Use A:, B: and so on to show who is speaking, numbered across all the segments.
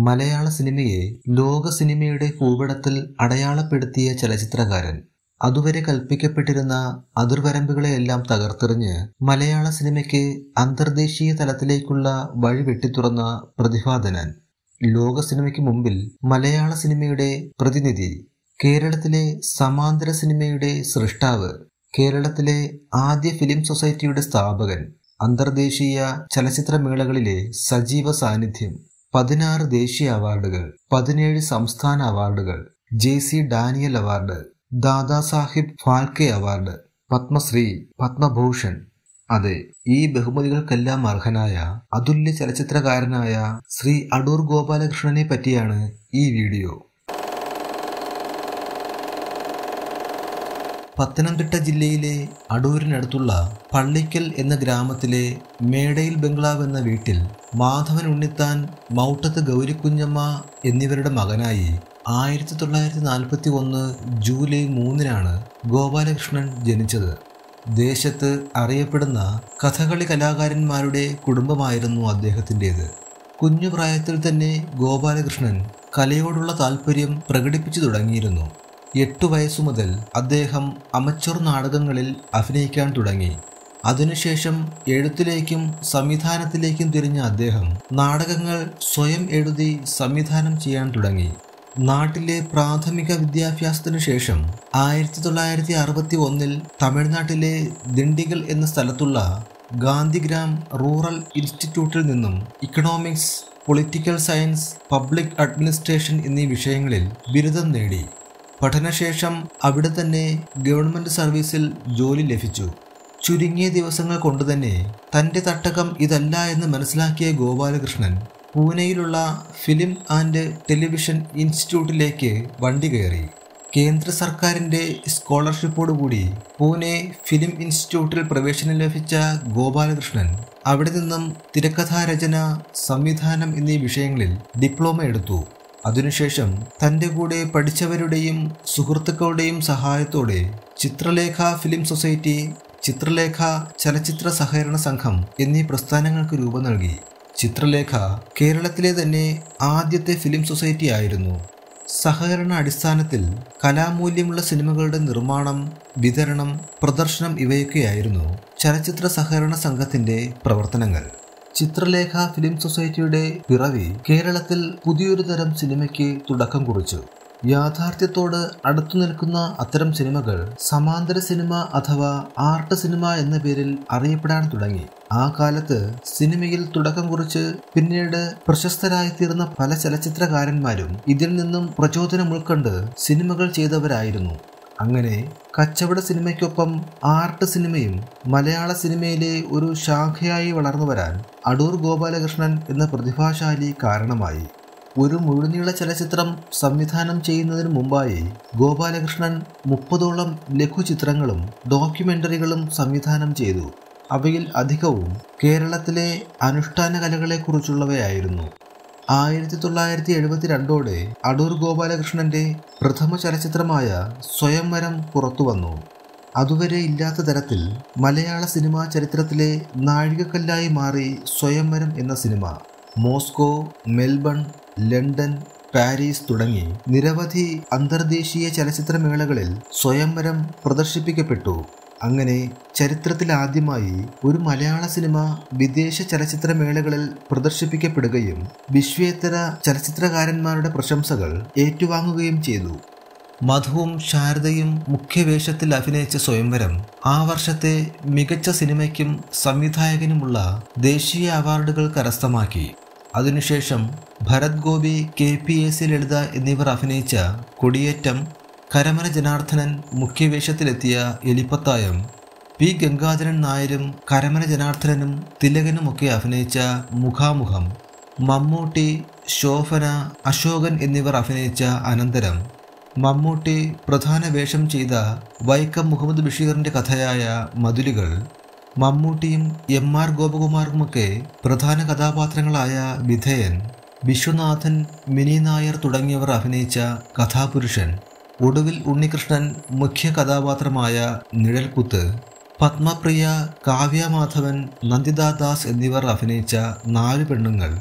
A: മലയാള സിനിമയെ ലോക സിനിമയുടെ ഭൂപടത്തിൽ അടയാളപ്പെടുത്തിയ ചലച്ചിത്രകാരൻ അതുവരെ കൽപ്പിക്കപ്പെട്ടിരുന്ന അതിർവരമ്പുകളെയെല്ലാം തകർത്തെറിഞ്ഞ് മലയാള സിനിമയ്ക്ക് അന്തർദേശീയ തലത്തിലേക്കുള്ള വഴി വെട്ടിത്തുറന്ന പ്രതിഭാധനൻ ലോക സിനിമയ്ക്ക് മുമ്പിൽ മലയാള സിനിമയുടെ പ്രതിനിധി കേരളത്തിലെ സമാന്തര സിനിമയുടെ സൃഷ്ടാവ് കേരളത്തിലെ ആദ്യ ഫിലിം സൊസൈറ്റിയുടെ സ്ഥാപകൻ അന്തർദേശീയ ചലച്ചിത്രമേളകളിലെ സജീവ സാന്നിധ്യം പതിനാറ് ദേശീയ അവാർഡുകൾ പതിനേഴ് സംസ്ഥാന അവാർഡുകൾ ജെ സി ഡാനിയൽ അവാർഡ് ദാദാ സാഹിബ് ഫാൽക്കെ അവാർഡ് പത്മശ്രീ പത്മഭൂഷൺ അതെ ഈ ബഹുമതികൾക്കെല്ലാം അർഹനായ അതുല്യ ചലച്ചിത്രകാരനായ ശ്രീ അടൂർ ഗോപാലകൃഷ്ണനെ പറ്റിയാണ് ഈ വീഡിയോ പത്തനംതിട്ട ജില്ലയിലെ അടൂരിനടുത്തുള്ള പള്ളിക്കൽ എന്ന ഗ്രാമത്തിലെ മേടയിൽ ബംഗ്ലാവ് എന്ന വീട്ടിൽ മാധവൻ ഉണ്ണിത്താൻ മൗട്ടത്ത് ഗൗരിക്കുഞ്ഞമ്മ എന്നിവരുടെ മകനായി ആയിരത്തി തൊള്ളായിരത്തി നാൽപ്പത്തി ഒന്ന് ജൂലൈ മൂന്നിനാണ് ഗോപാലകൃഷ്ണൻ ജനിച്ചത് ദേശത്ത് അറിയപ്പെടുന്ന കഥകളി കലാകാരന്മാരുടെ കുടുംബമായിരുന്നു അദ്ദേഹത്തിൻ്റേത് കുഞ്ഞു പ്രായത്തിൽ തന്നെ ഗോപാലകൃഷ്ണൻ കലയോടുള്ള താല്പര്യം പ്രകടിപ്പിച്ചു തുടങ്ങിയിരുന്നു എട്ടു വയസ്സു മുതൽ അദ്ദേഹം അമച്ചർ നാടകങ്ങളിൽ അഭിനയിക്കാൻ തുടങ്ങി അതിനുശേഷം എഴുത്തിലേക്കും സംവിധാനത്തിലേക്കും തിരിഞ്ഞ അദ്ദേഹം നാടകങ്ങൾ സ്വയം എഴുതി സംവിധാനം ചെയ്യാൻ തുടങ്ങി നാട്ടിലെ പ്രാഥമിക വിദ്യാഭ്യാസത്തിനു ശേഷം ആയിരത്തി തൊള്ളായിരത്തി അറുപത്തി ഒന്നിൽ തമിഴ്നാട്ടിലെ ദിണ്ടിഗൽ എന്ന സ്ഥലത്തുള്ള ഗാന്ധിഗ്രാം റൂറൽ ഇൻസ്റ്റിറ്റ്യൂട്ടിൽ നിന്നും economics political science public administration എന്നീ വിഷയങ്ങളിൽ ബിരുദം നേടി പഠനശേഷം അവിടെ തന്നെ ഗവൺമെന്റ് സർവീസിൽ ജോലി ലഭിച്ചു ചുരുങ്ങിയ ദിവസങ്ങൾ കൊണ്ടുതന്നെ തന്റെ തട്ടകം ഇതല്ല എന്ന് മനസ്സിലാക്കിയ ഗോപാലകൃഷ്ണൻ പൂനെയിലുള്ള ഫിലിം ആൻഡ് ടെലിവിഷൻ ഇൻസ്റ്റിറ്റ്യൂട്ടിലേക്ക് വണ്ടി കയറി കേന്ദ്ര സർക്കാരിൻ്റെ സ്കോളർഷിപ്പോടുകൂടി പൂനെ ഫിലിം ഇൻസ്റ്റിറ്റ്യൂട്ടിൽ പ്രവേശനം ലഭിച്ച ഗോപാലകൃഷ്ണൻ അവിടെ നിന്നും തിരക്കഥാരചന സംവിധാനം എന്നീ വിഷയങ്ങളിൽ ഡിപ്ലോമ എടുത്തു അതിനുശേഷം തൻ്റെ കൂടെ പഠിച്ചവരുടെയും സുഹൃത്തുക്കളുടെയും സഹായത്തോടെ ചിത്രലേഖ ഫിലിം സൊസൈറ്റി ചിത്രലേഖ ചലച്ചിത്ര സഹകരണ സംഘം എന്നീ പ്രസ്ഥാനങ്ങൾക്ക് രൂപം നൽകി ചിത്രലേഖ കേരളത്തിലെ തന്നെ ആദ്യത്തെ ഫിലിം സൊസൈറ്റി ആയിരുന്നു സഹകരണ അടിസ്ഥാനത്തിൽ കലാമൂല്യമുള്ള സിനിമകളുടെ നിർമ്മാണം വിതരണം പ്രദർശനം ഇവയൊക്കെയായിരുന്നു ചലച്ചിത്ര സഹകരണ സംഘത്തിന്റെ പ്രവർത്തനങ്ങൾ ചിത്രലേഖ ഫിലിം സൊസൈറ്റിയുടെ പിറവി കേരളത്തിൽ പുതിയൊരു തരം സിനിമയ്ക്ക് തുടക്കം കുറിച്ചു യാഥാർത്ഥ്യത്തോട് അടുത്തു നിൽക്കുന്ന അത്തരം സിനിമകൾ സമാന്തര സിനിമ അഥവാ ആർട്ട് സിനിമ എന്ന പേരിൽ അറിയപ്പെടാൻ തുടങ്ങി ആ കാലത്ത് സിനിമയിൽ തുടക്കം കുറിച്ച് പിന്നീട് പ്രശസ്തരായി തീർന്ന പല ചലച്ചിത്രകാരന്മാരും ഇതിൽ നിന്നും പ്രചോദനം ഉൾക്കൊണ്ട് സിനിമകൾ ചെയ്തവരായിരുന്നു അങ്ങനെ കച്ചവട സിനിമയ്ക്കൊപ്പം ആർട്ട് സിനിമയും മലയാള സിനിമയിലെ ഒരു ശാഖയായി വളർന്നു വരാൻ അടൂർ ഗോപാലകൃഷ്ണൻ എന്ന പ്രതിഭാശാലി കാരണമായി ഒരു മുഴുനീള ചലച്ചിത്രം സംവിധാനം ചെയ്യുന്നതിന് മുമ്പായി ഗോപാലകൃഷ്ണൻ മുപ്പതോളം ലഘുചിത്രങ്ങളും ഡോക്യുമെന്ററികളും സംവിധാനം ചെയ്തു അവയിൽ അധികവും കേരളത്തിലെ അനുഷ്ഠാന കലകളെക്കുറിച്ചുള്ളവയായിരുന്നു ആയിരത്തി തൊള്ളായിരത്തി എഴുപത്തി രണ്ടോടെ അടൂർ ഗോപാലകൃഷ്ണന്റെ പ്രഥമ ചലച്ചിത്രമായ സ്വയംവരം പുറത്തുവന്നു അതുവരെ ഇല്ലാത്ത തരത്തിൽ മലയാള സിനിമാ ചരിത്രത്തിലെ നാഴികക്കല്ലായി മാറി സ്വയംവരം എന്ന cinema Moscow Melbourne London Paris തുടങ്ങി നിരവധി അന്തർദേശീയ ചലച്ചിത്രമേളകളിൽ സ്വയംവരം പ്രദർശിപ്പിക്കപ്പെട്ടു അങ്ങനെ ചരിത്രത്തിൽ ആദ്യമായി ഒരു മലയാള സിനിമ വിദേശ ചലച്ചിത്രമേളകളിൽ പ്രദർശിപ്പിക്കപ്പെടുകയും വിശ്വേത്തര ചലച്ചിത്രകാരന്മാരുടെ പ്രശംസകൾ ഏറ്റുവാങ്ങുകയും ചെയ്തു മധുവും ശാരദയും മുഖ്യവേഷത്തിൽ അഭിനയിച്ച സ്വയംവരം ആ വർഷത്തെ മികച്ച സിനിമയ്ക്കും സംവിധായകനുമുള്ള ദേശീയ അവാർഡുകൾ കരസ്ഥമാക്കി അതിനുശേഷം ഭരത് ഗോപി കെ പി എ സി ലളിത എന്നിവർ അഭിനയിച്ച കൊടിയേറ്റം കരമന ജനാർദ്ദനൻ മുഖ്യവേഷത്തിലെത്തിയ എലിപ്പത്തായം പി ഗംഗാധരൻ നായരും കരമന ജനാർദ്ദനനും തിലകനുമൊക്കെ അഭിനയിച്ച മുഖാമുഖം മമ്മൂട്ടി ശോഭന അശോകൻ എന്നിവർ അഭിനയിച്ച അനന്തരം മമ്മൂട്ടി പ്രധാന വേഷം ചെയ്ത വൈക്കം മുഹമ്മദ് ബഷീറിന്റെ കഥയായ മതിലുകൾ മമ്മൂട്ടിയും എം ആർ ഗോപകുമാറുമൊക്കെ പ്രധാന കഥാപാത്രങ്ങളായ വിധേയൻ വിശ്വനാഥൻ മിനി നായർ തുടങ്ങിയവർ അഭിനയിച്ച കഥാപുരുഷൻ ഒടുവിൽ ഉണ്ണികൃഷ്ണൻ മുഖ്യ കഥാപാത്രമായ നിഴൽക്കുത്ത് പത്മപ്രിയ കാവ്യ മാധവൻ നന്ദിതാ ദാസ് എന്നിവർ അഭിനയിച്ച നാല് പെണ്ണുങ്ങൾ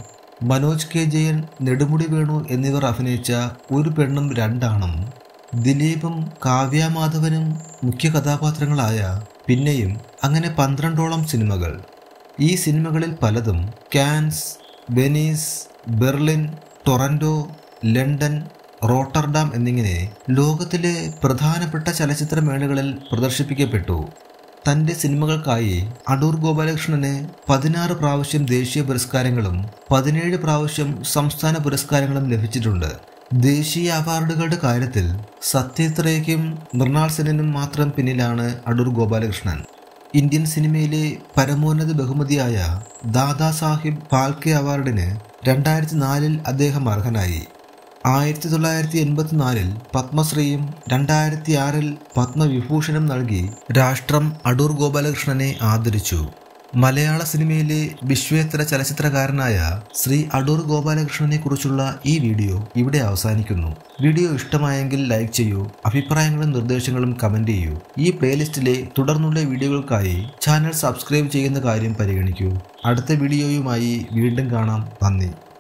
A: മനോജ് കെ ജയൻ നെടുമുടി വേണു എന്നിവർ അഭിനയിച്ച ഒരു പെണ്ണും രണ്ടാണും ദിലീപും കാവ്യമാധവനും മുഖ്യ കഥാപാത്രങ്ങളായ പിന്നെയും അങ്ങനെ പന്ത്രണ്ടോളം സിനിമകൾ ഈ സിനിമകളിൽ പലതും Cannes Venice Berlin Toronto London Rotterdam എന്നിങ്ങനെ ലോകത്തിലെ പ്രധാനപ്പെട്ട ചലച്ചിത്രമേളകളിൽ പ്രദർശിപ്പിക്കപ്പെട്ടു തൻ്റെ സിനിമകൾക്കായി അടൂർ ഗോപാലകൃഷ്ണന് പതിനാറ് പ്രാവശ്യം ദേശീയ പുരസ്കാരങ്ങളും പതിനേഴ് പ്രാവശ്യം സംസ്ഥാന പുരസ്കാരങ്ങളും ലഭിച്ചിട്ടുണ്ട് ദേശീയ അവാർഡുകളുടെ കാര്യത്തിൽ സത്യത്രയ്ക്കും മൃണാൾ സെനും മാത്രം പിന്നിലാണ് അടൂർ ഗോപാലകൃഷ്ണൻ ഇന്ത്യൻ സിനിമയിലെ പരമോന്നത ബഹുമതിയായ ദാദാ സാഹിബ് ഫാൽക്കെ അവാർഡിന് രണ്ടായിരത്തി നാലിൽ അദ്ദേഹം അർഹനായി ആയിരത്തി തൊള്ളായിരത്തി എൺപത്തിനാലിൽ പത്മശ്രീയും രണ്ടായിരത്തി ആറിൽ പത്മവിഭൂഷണും നൽകി രാഷ്ട്രം അടൂർ ഗോപാലകൃഷ്ണനെ ആദരിച്ചു മലയാള സിനിമയിലെ വിശ്വേത്തര ചലച്ചിത്രകാരനായ ശ്രീ അടൂർ ഗോപാലകൃഷ്ണനെ കുറിച്ചുള്ള ഈ വീഡിയോ ഇവിടെ അവസാനിക്കുന്നു വീഡിയോ ഇഷ്ടമായെങ്കിൽ ലൈക്ക് ചെയ്യൂ അഭിപ്രായങ്ങളും നിർദ്ദേശങ്ങളും കമന്റ് ചെയ്യൂ ഈ പ്ലേലിസ്റ്റിലെ തുടർന്നുള്ള വീഡിയോകൾക്കായി ചാനൽ സബ്സ്ക്രൈബ് ചെയ്യുന്ന കാര്യം പരിഗണിക്കൂ അടുത്ത വീഡിയോയുമായി വീണ്ടും കാണാം നന്ദി